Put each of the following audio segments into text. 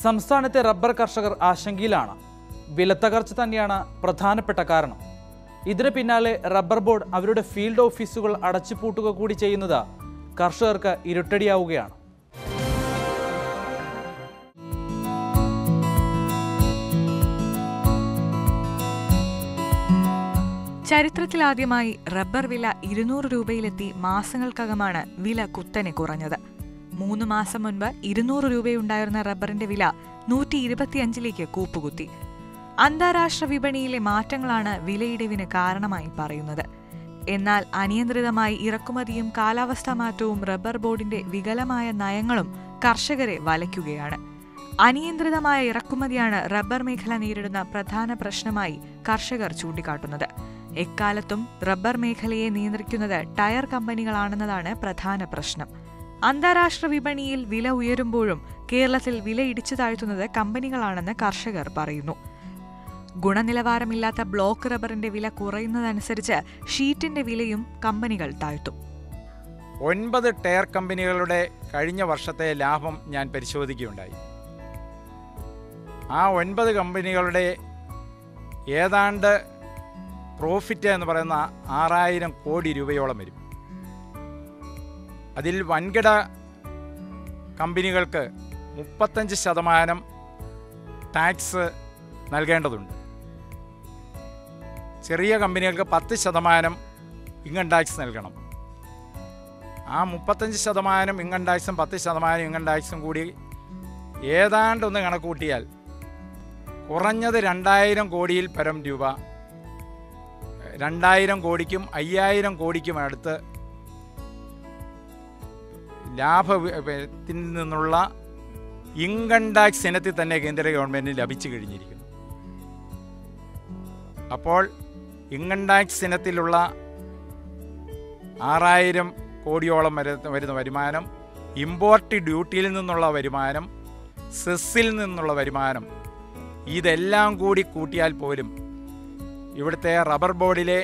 സംസ്ഥാനത്തെ റബ്ബർ കർഷകർ ആശങ്കയിലാണ് വിലത്തകർച്ച തന്നെയാണ് പ്രധാനപ്പെട്ട കാരണം ഇതിന് പിന്നാലെ റബ്ബർ ബോർഡ് അവരുടെ ഫീൽഡ് ഓഫീസുകൾ അടച്ചുപൂട്ടുക കൂടി ചെയ്യുന്നത് കർഷകർക്ക് ഇരുട്ടടിയാവുകയാണ് ചരിത്രത്തിലാദ്യമായി റബ്ബർ വില ഇരുന്നൂറ് രൂപയിലെത്തി മാസങ്ങൾക്കകമാണ് വില കുത്തനെ കുറഞ്ഞത് മൂന്ന് മാസം മുൻപ് ഇരുന്നൂറ് രൂപയുണ്ടായിരുന്ന റബ്ബറിന്റെ വില നൂറ്റി ഇരുപത്തിയഞ്ചിലേക്ക് കൂപ്പുകുത്തി അന്താരാഷ്ട്ര വിപണിയിലെ മാറ്റങ്ങളാണ് വിലയിടിവിന് കാരണമായി പറയുന്നത് എന്നാൽ അനിയന്ത്രിതമായി ഇറക്കുമതിയും കാലാവസ്ഥാ മാറ്റവും റബ്ബർ ബോർഡിന്റെ വികലമായ നയങ്ങളും കർഷകരെ വലയ്ക്കുകയാണ് അനിയന്ത്രിതമായ ഇറക്കുമതിയാണ് റബ്ബർ മേഖല നേരിടുന്ന പ്രധാന പ്രശ്നമായി കർഷകർ ചൂണ്ടിക്കാട്ടുന്നത് എക്കാലത്തും റബ്ബർ മേഖലയെ നിയന്ത്രിക്കുന്നത് ടയർ കമ്പനികളാണെന്നതാണ് പ്രധാന പ്രശ്നം അന്താരാഷ്ട്ര വിപണിയിൽ വില ഉയരുമ്പോഴും കേരളത്തിൽ വില ഇടിച്ചു താഴ്ത്തുന്നത് കമ്പനികളാണെന്ന് കർഷകർ പറയുന്നു ഗുണനിലവാരമില്ലാത്ത ബ്ലോക്ക് റബ്ബറിന്റെ വില കുറയുന്നതനുസരിച്ച് ഷീറ്റിന്റെ വിലയും കമ്പനികൾ താഴ്ത്തും ഒൻപത് ടയർ കമ്പനികളുടെ കഴിഞ്ഞ വർഷത്തെ ലാഭം ഞാൻ പരിശോധിക്കുകയുണ്ടായി ആ ഒൻപത് കമ്പനികളുടെ ഏതാണ്ട് പ്രോഫിറ്റ് എന്ന് പറയുന്ന ആറായിരം കോടി രൂപയോളം വരും അതിൽ വൻകിട കമ്പനികൾക്ക് മുപ്പത്തഞ്ച് ശതമാനം ടാക്സ് നൽകേണ്ടതുണ്ട് ചെറിയ കമ്പനികൾക്ക് പത്ത് ശതമാനം ഇൻകം ടാക്സ് നൽകണം ആ മുപ്പത്തഞ്ച് ശതമാനം ഇൻകം ടാക്സും പത്ത് ശതമാനം ഇൻകം ടാക്സും കൂടി ഏതാണ്ട് ഒന്ന് കണക്ക് കൂട്ടിയാൽ കുറഞ്ഞത് രണ്ടായിരം കോടിയിൽ പരം രൂപ രണ്ടായിരം കോടിക്കും അയ്യായിരം കോടിക്കും അടുത്ത് ലാഭത്തിൽ നിന്നുള്ള ഇൻകം ടാക്സ് ഇനത്തിൽ തന്നെ കേന്ദ്ര ഗവൺമെൻറ്റിന് ലഭിച്ചു കഴിഞ്ഞിരിക്കുന്നു അപ്പോൾ ഇൻകം ടാക്സ് ഇനത്തിലുള്ള ആറായിരം കോടിയോളം വര വരുന്ന വരുമാനം ഇമ്പോർട്ട് ഡ്യൂട്ടിയിൽ നിന്നുള്ള വരുമാനം സെസ്സിൽ നിന്നുള്ള വരുമാനം ഇതെല്ലാം കൂടി കൂട്ടിയാൽ പോലും ഇവിടുത്തെ റബ്ബർ ബോർഡിലെ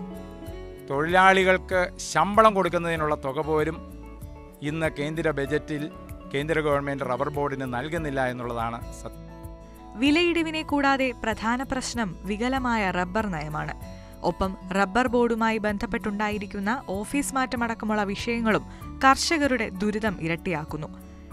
തൊഴിലാളികൾക്ക് ശമ്പളം കൊടുക്കുന്നതിനുള്ള തുക പോലും ഇന്ന് കേന്ദ്ര ബജറ്റിൽ കേന്ദ്ര ഗവൺമെൻറ് റബ്ബർ ബോർഡിന് നൽകുന്നില്ല എന്നുള്ളതാണ് സത്യം വിലയിടിവിനെ കൂടാതെ പ്രധാന പ്രശ്നം വികലമായ റബ്ബർ നയമാണ് ഒപ്പം റബ്ബർ ബോർഡുമായി ബന്ധപ്പെട്ടുണ്ടായിരിക്കുന്ന ഓഫീസ് മാറ്റമടക്കമുള്ള വിഷയങ്ങളും കർഷകരുടെ ദുരിതം ഇരട്ടിയാക്കുന്നു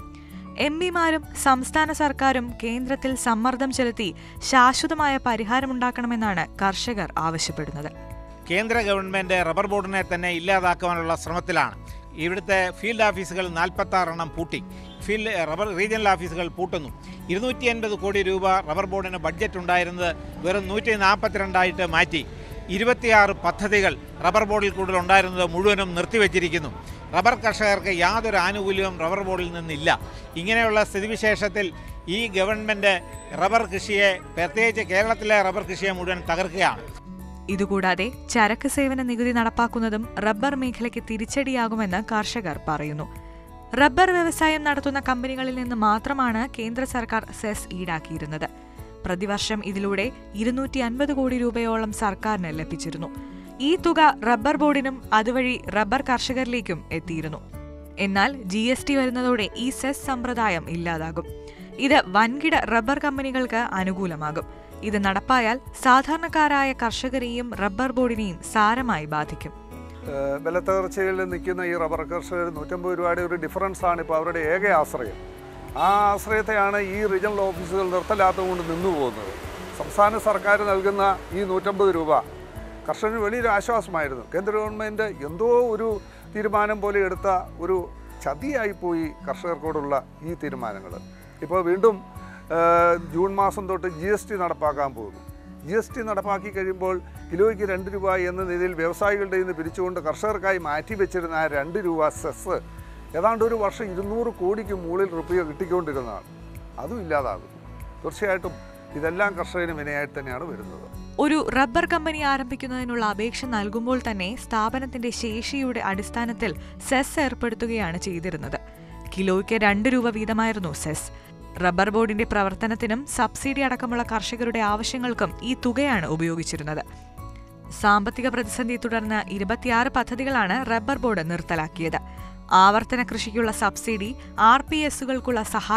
എം പിമാരും സംസ്ഥാന സർക്കാരും കേന്ദ്രത്തിൽ സമ്മർദ്ദം ചെലുത്തി ശാശ്വതമായ പരിഹാരമുണ്ടാക്കണമെന്നാണ് കർഷകർ ആവശ്യപ്പെടുന്നത് കേന്ദ്ര ഗവൺമെൻറ് റബ്ബർ ബോർഡിനെ തന്നെ ഇല്ലാതാക്കാനുള്ള ശ്രമത്തിലാണ് ഇവിടുത്തെ ഫീൽഡ് ഓഫീസുകൾ നാൽപ്പത്താറെണ്ണം പൂട്ടി ഫീൽഡ് റബ്ബർ റീജിയണൽ ഓഫീസുകൾ പൂട്ടുന്നു ഇരുന്നൂറ്റി അൻപത് കോടി രൂപ റബ്ബർ ബോർഡിന് ബഡ്ജറ്റ് ഉണ്ടായിരുന്നത് വെറും നൂറ്റി നാൽപ്പത്തിരണ്ടായിട്ട് മാറ്റി ഇരുപത്തിയാറ് പദ്ധതികൾ റബ്ബർ ബോർഡിൽ കൂടുതൽ ഉണ്ടായിരുന്നത് മുഴുവനും നിർത്തിവെച്ചിരിക്കുന്നു റബ്ബർ കർഷകർക്ക് യാതൊരു ആനുകൂല്യവും റബ്ബർ ബോർഡിൽ നിന്നില്ല ഇങ്ങനെയുള്ള സ്ഥിതിവിശേഷത്തിൽ ഈ ഗവൺമെൻറ് റബ്ബർ കൃഷിയെ പ്രത്യേകിച്ച് കേരളത്തിലെ റബ്ബർ കൃഷിയെ മുഴുവൻ തകർക്കുകയാണ് ഇതുകൂടാതെ ചരക്ക് സേവന നികുതി നടപ്പാക്കുന്നതും റബ്ബർ മേഖലയ്ക്ക് തിരിച്ചടിയാകുമെന്ന് കർഷകർ പറയുന്നു റബ്ബർ വ്യവസായം നടത്തുന്ന കമ്പനികളിൽ നിന്ന് മാത്രമാണ് കേന്ദ്ര സർക്കാർ സെസ് ഈടാക്കിയിരുന്നത് പ്രതിവർഷം ഇതിലൂടെ ഇരുന്നൂറ്റി അൻപത് കോടി രൂപയോളം സർക്കാരിന് ലഭിച്ചിരുന്നു ഈ തുക റബ്ബർ ബോർഡിനും അതുവഴി റബ്ബർ കർഷകരിലേക്കും എത്തിയിരുന്നു എന്നാൽ ജി എസ് ടി വരുന്നതോടെ ഈ സെസ് സമ്പ്രദായം ഇല്ലാതാകും ഇത് വൻകിട റബ്ബർ കമ്പനികൾക്ക് അനുകൂലമാകും ഇത് നടപ്പായാൽ സാധാരണക്കാരായ കർഷകരെയും റബ്ബർ ബോർഡിനെയും സാരമായി ബാധിക്കും ഏഹ് വിലത്തകർച്ചയിൽ നിൽക്കുന്ന ഈ റബ്ബർ കർഷകർ നൂറ്റമ്പത് രൂപയുടെ ഒരു ഡിഫറൻസ് ആണ് ഇപ്പോൾ അവരുടെ ഏക ആശ്രയം ആ ആശ്രയത്തെയാണ് ഈ റീജിയണൽ ഓഫീസുകൾ നിർത്തലാത്തതുകൊണ്ട് നിന്നു പോകുന്നത് സംസ്ഥാന സർക്കാർ നൽകുന്ന ഈ നൂറ്റമ്പത് രൂപ കർഷകന് വലിയൊരു ആശ്വാസമായിരുന്നു കേന്ദ്ര ഗവൺമെൻറ് എന്തോ ഒരു തീരുമാനം പോലെ എടുത്ത ഒരു ചതിയായിപ്പോയി കർഷകർക്കോടുള്ള ഈ തീരുമാനങ്ങൾ ഇപ്പോൾ വീണ്ടും ഏഹ് ജൂൺ മാസം തൊട്ട് ജി എസ് ടി നടപ്പാക്കാൻ പോകുന്നു ജി എസ് ടി നടപ്പാക്കി കഴിയുമ്പോൾ കിലോയ്ക്ക് രണ്ട് രൂപ എന്ന നിലയിൽ വ്യവസായികളുടെ നിന്ന് പിരിച്ചുകൊണ്ട് കർഷകർക്കായി മാറ്റി വെച്ചിരുന്ന ആ രണ്ട് രൂപ സെസ് ഏതാണ്ട് ഒരു വർഷം ഇരുന്നൂറ് കോടിക്ക് മുകളിൽ റുപ്യ കിട്ടിക്കൊണ്ടിരുന്നതാണ് അതും ഇല്ലാതാകും തീർച്ചയായിട്ടും ഇതെല്ലാം കർഷകന് വിനയായിട്ട് തന്നെയാണ് വരുന്നത് ഒരു റബ്ബർ കമ്പനി ആരംഭിക്കുന്നതിനുള്ള അപേക്ഷ നൽകുമ്പോൾ തന്നെ സ്ഥാപനത്തിന്റെ ശേഷിയുടെ അടിസ്ഥാനത്തിൽ സെസ് ഏർപ്പെടുത്തുകയാണ് ചെയ്തിരുന്നത് കിലോയ്ക്ക് രണ്ട് രൂപ വീതമായിരുന്നു സെസ് റബ്ബർ ബോർഡിന്റെ പ്രവർത്തനത്തിനും സബ്സിഡി അടക്കമുള്ള കർഷകരുടെ ആവശ്യങ്ങൾക്കും ഈ തുകയാണ് ഉപയോഗിച്ചിരുന്നത് സാമ്പത്തിക പ്രതിസന്ധിയെ തുടർന്ന് ഇരുപത്തിയാറ് പദ്ധതികളാണ് റബ്ബർ ബോർഡ് നിർത്തലാക്കിയത് ആവർത്തന കൃഷിക്കുള്ള സബ്സിഡി ആർ പി എസുകൾക്കുള്ള സഹായം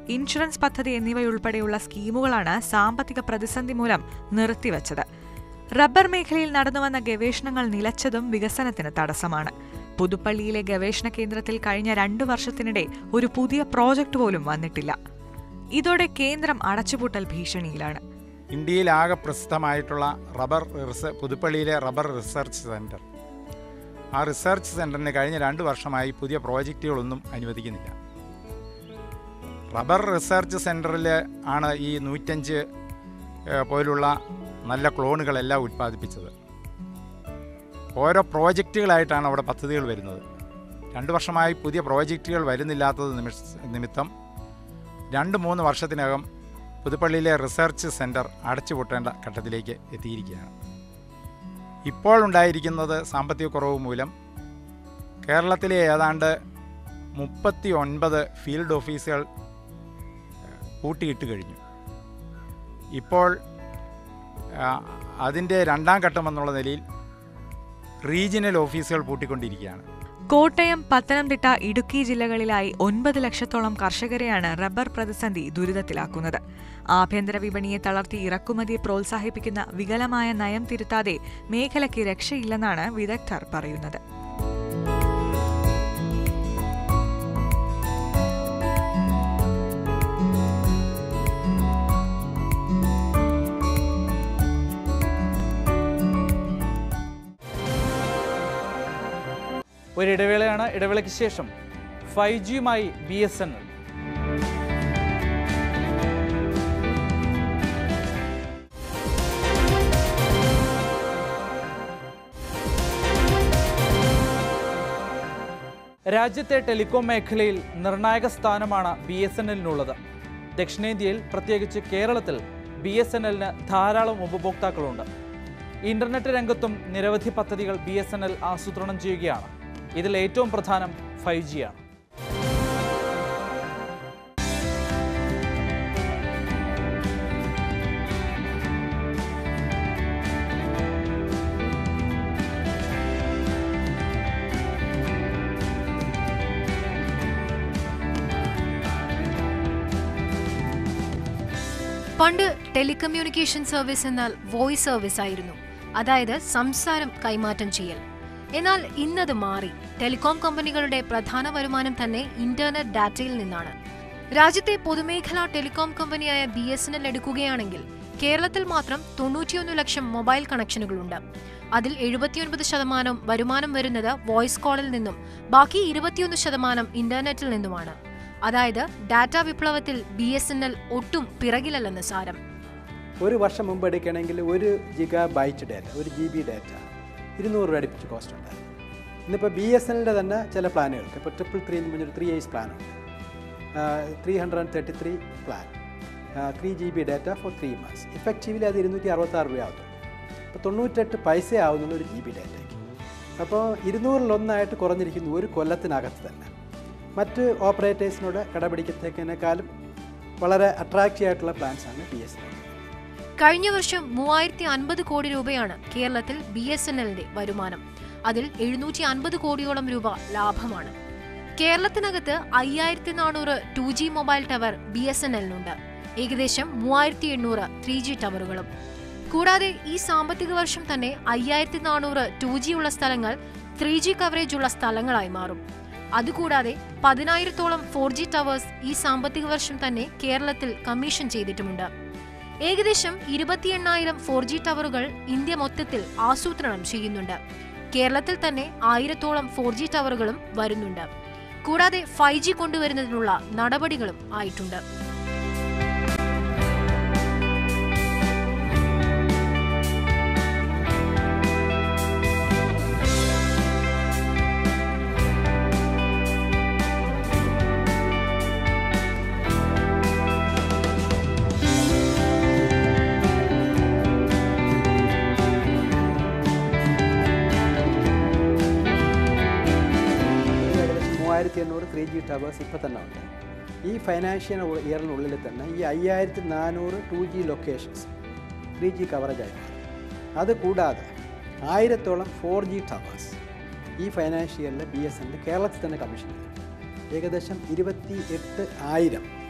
ഇൻഷുറൻസ് പദ്ധതി എന്നിവയുൾപ്പെടെയുള്ള സ്കീമുകളാണ് സാമ്പത്തിക പ്രതിസന്ധി മൂലം നിർത്തിവച്ചത് റബ്ബർ മേഖലയിൽ നടന്നുവന്ന ഗവേഷണങ്ങൾ നിലച്ചതും വികസനത്തിന് തടസ്സമാണ് പുതുപ്പള്ളിയിലെ ഗവേഷണ കേന്ദ്രത്തിൽ കഴിഞ്ഞ രണ്ടു വർഷത്തിനിടെ ഒരു പുതിയ പ്രോജക്റ്റ് പോലും വന്നിട്ടില്ല ഇതോടെ കേന്ദ്രം അടച്ചുപൂട്ടൽ ഭീഷണിയിലാണ് ഇന്ത്യയിലാകെ പ്രസിദ്ധമായിട്ടുള്ള റബ്ബർ റിസ പുതുപ്പള്ളിയിലെ റബ്ബർ റിസർച്ച് സെൻറ്റർ ആ റിസർച്ച് സെൻറ്ററിന് കഴിഞ്ഞ രണ്ട് വർഷമായി പുതിയ പ്രോജക്റ്റുകളൊന്നും അനുവദിക്കുന്നില്ല റബ്ബർ റിസർച്ച് സെൻറ്ററിൽ ആണ് ഈ നൂറ്റഞ്ച് ഏഹ്, പോലുള്ള നല്ല ക്ലോണുകളെല്ലാം ഉൽപ്പാദിപ്പിച്ചത് ഓരോ പ്രോജക്റ്റുകളായിട്ടാണ് അവിടെ പദ്ധതികൾ വരുന്നത് രണ്ട് വർഷമായി പുതിയ പ്രോജക്റ്റുകൾ വരുന്നില്ലാത്തത് നിമിഷ നിമിത്തം രണ്ട് മൂന്ന് വർഷത്തിനകം പുതുപ്പള്ളിയിലെ റിസർച്ച് സെൻറ്റർ അടച്ചുപൂട്ടേണ്ട ഘട്ടത്തിലേക്ക് എത്തിയിരിക്കുകയാണ് ഇപ്പോൾ ഉണ്ടായിരിക്കുന്നത് സാമ്പത്തിക കുറവ് മൂലം കേരളത്തിലെ ഏതാണ്ട് മുപ്പത്തി ഒൻപത് ഫീൽഡ് ഓഫീസുകൾ ഏഹ്, പൂട്ടിയിട്ട് കഴിഞ്ഞു ഇപ്പോൾ ആ, അതിൻ്റെ രണ്ടാം ഘട്ടം എന്നുള്ള നിലയിൽ റീജിയണൽ ഓഫീസുകൾ പൂട്ടിക്കൊണ്ടിരിക്കുകയാണ് കോട്ടയം പത്തനംതിട്ട ഇടുക്കി ജില്ലകളിലായി ഒൻപത് ലക്ഷത്തോളം കർഷകരെയാണ് റബ്ബർ പ്രതിസന്ധി ദുരിതത്തിലാക്കുന്നത് ആഭ്യന്തര വിപണിയെ തളർത്തി ഇറക്കുമതിയെ പ്രോത്സാഹിപ്പിക്കുന്ന വികലമായ നയം തിരുത്താതെ മേഖലയ്ക്ക് രക്ഷയില്ലെന്നാണ് വിദഗ്ധർ പറയുന്നത് ഒരിടവേളയാണ് ഇടവേളയ്ക്ക് ശേഷം ഫൈവ് ജിയുമായി ബി എസ് എൻ എൽ രാജ്യത്തെ ടെലികോം മേഖലയിൽ നിർണായക സ്ഥാനമാണ് ബി എസ് എൻ എല്ലിനുള്ളത് ദക്ഷിണേന്ത്യയിൽ പ്രത്യേകിച്ച് കേരളത്തിൽ ബി എസ് എൻ എല്ലിന് ധാരാളം ഉപഭോക്താക്കളുണ്ട് ഇന്റർനെറ്റ് രംഗത്തും നിരവധി പദ്ധതികൾ ബി എസ് എൻ എൽ ആസൂത്രണം ചെയ്യുകയാണ് ഇതിൽ ഏറ്റവും പ്രധാനം ഫൈവ് ജി ആണ് പണ്ട് ടെലികമ്മ്യൂണിക്കേഷൻ സർവീസ് എന്നാൽ വോയിസ് സർവീസ് ആയിരുന്നു അതായത് സംസാരം കൈമാറ്റം ചെയ്യൽ എന്നാൽ ഇന്നത് മാറി ടെലികോം കമ്പനികളുടെ പ്രധാന വരുമാനം തന്നെ ഇന്റർനെറ്റ് ഡാറ്റയിൽ നിന്നാണ് രാജ്യത്തെ പൊതുമേഖലാ ടെലികോം കമ്പനിയായ ബി എസ് എൻ എൽ എടുക്കുകയാണെങ്കിൽ കേരളത്തിൽ മാത്രം തൊണ്ണൂറ്റിയൊന്ന് ലക്ഷം മൊബൈൽ കണക്ഷനുകളുണ്ട് അതിൽ എഴുപത്തിയൊൻപത് ശതമാനം വരുമാനം വരുന്നത് വോയിസ് കോളിൽ നിന്നും ബാക്കി ഇരുപത്തിയൊന്ന് ശതമാനം ഇന്റർനെറ്റിൽ നിന്നുമാണ് അതായത് ഡാറ്റ വിപ്ലവത്തിൽ ബി എസ് എൻ എൽ ഒട്ടും പിറകിലല്ലെന്ന് സാരം ഒരു വർഷം മുമ്പ് എടുക്കുകയാണെങ്കിൽ ഒരു ജിഗ ബൈറ്റ് ഡാറ്റ ഒരു ജി ബി ഡാറ്റ ഇരുന്നൂറ് രൂപ അടുപ്പിച്ച് കോസ്റ്റ് ഉണ്ടായിരുന്നു ഇന്നിപ്പോൾ ബി എസ് എല്ലിൻ്റെ തന്നെ ചില പ്ലാനുകൾക്ക് ഇപ്പോൾ ട്രിപ്പിൾ ത്രീ എന്ന് പറഞ്ഞൊരു ത്രീ ഐസ് പ്ലാനുണ്ട് three hundred and thirty three plan three G B data for three months effectively അത് ഇരുന്നൂറ്റി അറുപത്താറ് രൂപ ആവുന്നു അപ്പോൾ തൊണ്ണൂറ്റെട്ട് പൈസ ആവുന്നുള്ളൂ ഒരു ജി ബി ഡാറ്റയ്ക്ക് അപ്പോൾ ഇരുന്നൂറിലൊന്നായിട്ട് കുറഞ്ഞിരിക്കുന്നു ഒരു കൊല്ലത്തിനകത്ത് തന്നെ മറ്റ് ഓപ്പറേറ്റേഴ്സിനോട് കടപിടിക്കത്തേക്കിനേക്കാളും വളരെ അട്രാക്റ്റീവ് ആയിട്ടുള്ള പ്ലാൻസാണ് ബി എസ് എൻ കഴിഞ്ഞ വർഷം മൂവായിരത്തി അൻപത് കോടി രൂപയാണ് കേരളത്തിൽ ബി എസ് എൻ എല്ലിന്റെ വരുമാനം അതിൽ എഴുന്നൂറ്റി അൻപത് കോടിയോളം രൂപ ലാഭമാണ് കേരളത്തിനകത്ത് അയ്യായിരത്തി നാനൂറ് two G mobile tower B S N എല്ലിനുണ്ട് ഏകദേശം മൂവായിരത്തി എണ്ണൂറ് ത്രീ ജി ടവറുകളും കൂടാതെ ഈ സാമ്പത്തിക വർഷം തന്നെ അയ്യായിരത്തി നാനൂറ് ടു ജി ഉള്ള സ്ഥലങ്ങൾ ത്രീ ജി കവറേജ് ഉള്ള സ്ഥലങ്ങളായി മാറും അതുകൂടാതെ പതിനായിരത്തോളം ഫോർ ജി ടവേഴ്സ് ഈ സാമ്പത്തിക വർഷം തന്നെ കേരളത്തിൽ കമ്മീഷൻ ചെയ്തിട്ടുമുണ്ട് ഏകദേശം ഇരുപത്തി എണ്ണായിരം ഫോർ ജി ടവറുകൾ ഇന്ത്യ മൊത്തത്തിൽ ആസൂത്രണം ചെയ്യുന്നുണ്ട് കേരളത്തിൽ തന്നെ ആയിരത്തോളം ഫോർ ജി ടവറുകളും വരുന്നുണ്ട് കൂടാതെ ഫൈവ് ജി കൊണ്ടുവരുന്നതിനുള്ള നടപടികളും ആയിട്ടുണ്ട് ഏകദേശം മൂവായിരത്തി എണ്ണൂറ് ത്രീ ജി ടവേഴ്സ് ഇപ്പം തന്നെ ഉണ്ട് ഈ ഫൈനാൻഷ്യൽ ഇയറിനുള്ളിൽ തന്നെ ഈ അയ്യായിരത്തി നാനൂറ് two G locations three G കവറേജായി മാറും അത് കൂടാതെ ആയിരത്തോളം ഫോർ ജി ടവേഴ്സ് ഈ ഫൈനാൻഷ്യൽ ഇയറിൽ ബി എസ് എൻ്റെ കേരളത്തിൽ തന്നെ കമ്മീഷൻ ചെയ്തു ഏകദേശം ഇരുപത്തി എട്ട് ആയിരം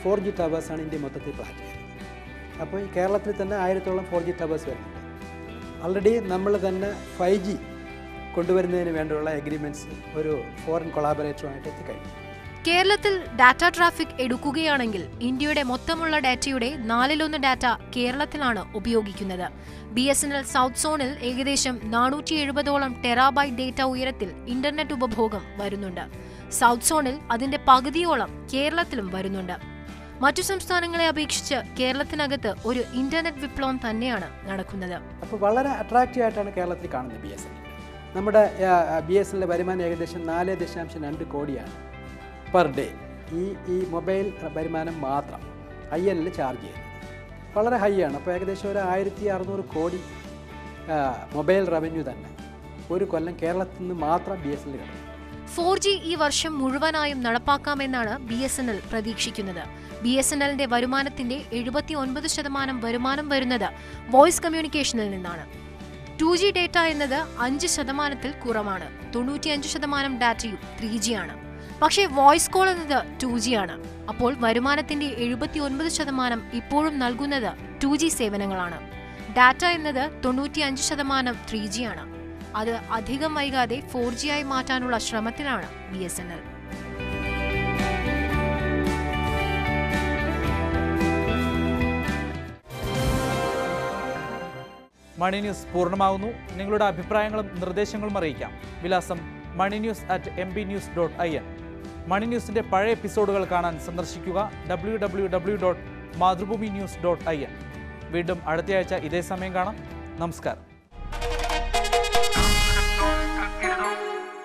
ഫോർ ജി ടവേഴ്സാണ് ഇന്ത്യ മൊത്തത്തിൽ പ്ലാൻ ചെയ്യുന്നത് അപ്പോൾ ഈ കേരളത്തിൽ തന്നെ ആയിരത്തോളം ഫോർ ജി ടവേഴ്സ് വരുന്നുണ്ട് ആൾറെഡി നമ്മൾ തന്നെ ഫൈവ് ജി കൊണ്ടുവരുന്നതിന് വേണ്ടിയുള്ള എഗ്രിമെൻറ്റ്സ് ഒരു ഫോറിൻ കൊളാബറേറ്ററുമായിട്ട് എത്തിക്കഴിഞ്ഞു കേരളത്തിൽ ഡാറ്റ ട്രാഫിക് എടുക്കുകയാണെങ്കിൽ ഇന്ത്യയുടെ മൊത്തമുള്ള ഡാറ്റയുടെ നാലിലൊന്ന് ഡാറ്റ കേരളത്തിലാണ് ഉപയോഗിക്കുന്നത് B S N L south സോണിൽ ഏകദേശം നാനൂറ്റി എഴുപതോളം ടെറാബൈറ്റ് ഡേറ്റ ഉയരത്തിൽ ഇന്റർനെറ്റ് ഉപഭോഗം വരുന്നുണ്ട് സൗത്ത് സോണിൽ അതിന്റെ പകുതിയോളം കേരളത്തിലും വരുന്നുണ്ട് മറ്റു സംസ്ഥാനങ്ങളെ അപേക്ഷിച്ച് കേരളത്തിനകത്ത് ഒരു ഇന്റർനെറ്റ് വിപ്ലവം തന്നെയാണ് നടക്കുന്നത് അപ്പോൾ വളരെ അട്രാക്റ്റീവ് ആയിട്ടാണ് കേരളത്തിൽ കാണുന്നത് ബി എസ് എൻ നമ്മുടെ ബി എസ് എല്ലിൻ്റെ വരുമാനം ഏകദേശം നാല് ദശാംശം രണ്ട് കോടിയാണ് പെർ ഡേ ഈ ഈ മൊബൈൽ വരുമാനം മാത്രം ഐ എനിൽ ചാർജ് ചെയ്യുന്നത് വളരെ ഹൈ ആണ് അപ്പോൾ ഏകദേശം ഒരു ആയിരത്തി അറുന്നൂറ് കോടി ആ, മൊബൈൽ റവന്യൂ തന്നെ ഒരു കൊല്ലം കേരളത്തിൽ നിന്ന് മാത്രം ബി എസ് എല്ലിൽ കിട്ടും ഫോർ ജി ഈ വർഷം മുഴുവനായും നടപ്പാക്കാമെന്നാണ് ബി എസ് എൻ എൽ പ്രതീക്ഷിക്കുന്നത് ബി എസ് എൻ എല്ലിന്റെ വരുമാനത്തിന്റെ എഴുപത്തി ഒൻപത് ശതമാനം വരുമാനം വരുന്നത് വോയിസ് കമ്മ്യൂണിക്കേഷനിൽ നിന്നാണ് ടു ജി ഡേറ്റ എന്നത് അഞ്ച് ശതമാനത്തിൽ കുറവാണ് തൊണ്ണൂറ്റിയഞ്ച് ശതമാനം ഡാറ്റയും ത്രീ ജി ആണ് പക്ഷേ വോയിസ് കോൾ എന്നത് ടു ജി ആണ് അപ്പോൾ വരുമാനത്തിന്റെ എഴുപത്തി ഒൻപത് ശതമാനം ഇപ്പോഴും നൽകുന്നത് ടു ജി സേവനങ്ങളാണ് ഡാറ്റ എന്നത് തൊണ്ണൂറ്റിയഞ്ച് ശതമാനം ത്രീ ജി ആണ് അത് അധികം വൈകാതെ ഫോർ ജി ആയി മാറ്റാനുള്ള ശ്രമത്തിലാണ് B S N L money news പൂർണ്ണമാകുന്നു നിങ്ങളുടെ അഭിപ്രായങ്ങളും നിർദ്ദേശങ്ങളും അറിയിക്കാം വിലാസം money news at M B news dot I N മണി ന്യൂസിൻ്റെ പഴയ എപ്പിസോഡുകൾ കാണാൻ സന്ദർശിക്കുക W W W dot Mathrubhumi news dot I N വീണ്ടും അടുത്തയാഴ്ച ഇതേ സമയം കാണാം നമസ്കാരം